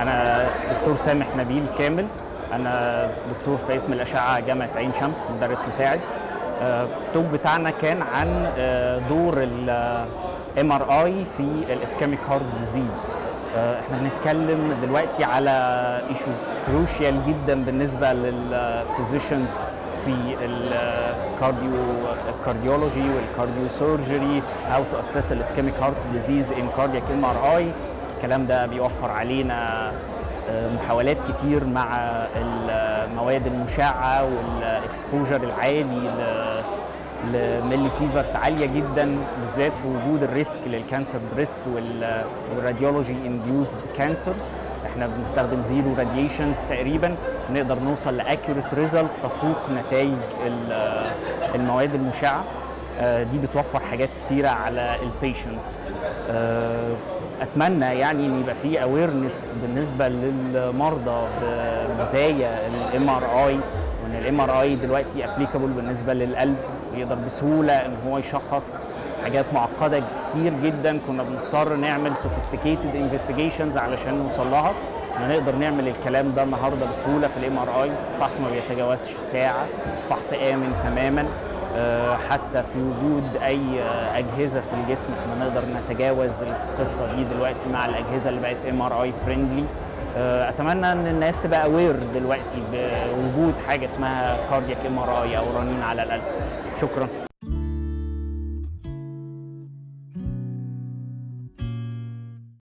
انا دكتور سامح نبيل كامل انا دكتور في اسم الاشعه جامعه عين شمس مدرس مساعد التوب بتاعنا كان عن دور الام ار اي في الاسكيميك هارت ديزيز احنا بنتكلم دلوقتي على ايشو كروشيال جدا بالنسبه للفيزيشنز في الكارديو الكارديولوجي والكارديو سيرجري هاو تو اسس الاسكيميك هارت ديزيز ان كاردياك ام ار اي الكلام ده بيوفر علينا محاولات كتير مع المواد المشعه والاكسبوجر العالي لميلي سيفرت عاليه جدا بالذات في وجود الريسك للكانسر بريست والراديولوجي انديوزد كانسرز احنا بنستخدم زيرو راديشنز تقريبا نقدر نوصل لاكيوريت ريزلت تفوق نتائج المواد المشعه دي بتوفر حاجات كتيره على البيشنتس اتمنى يعني ان يبقى في اويرنس بالنسبه للمرضى بمزايا الام ار اي وان الام ار اي دلوقتي ابليكابل بالنسبه للقلب ويقدر بسهوله ان هو يشخص حاجات معقده كتير جدا كنا بنضطر نعمل سوفيستيكيتد انفستيجيشنز علشان نوصل لها نقدر نعمل الكلام ده النهارده بسهوله في الام ار اي فحص ما بيتجاوزش ساعه فحص امن تماما حتى في وجود اي اجهزه في الجسم احنا نقدر نتجاوز القصه دي دلوقتي مع الاجهزه اللي بقت ام ار اي فريندلي اتمنى ان الناس تبقى اوير دلوقتي بوجود حاجه اسمها كاردياك ام ار اي او رنين على القلب شكرا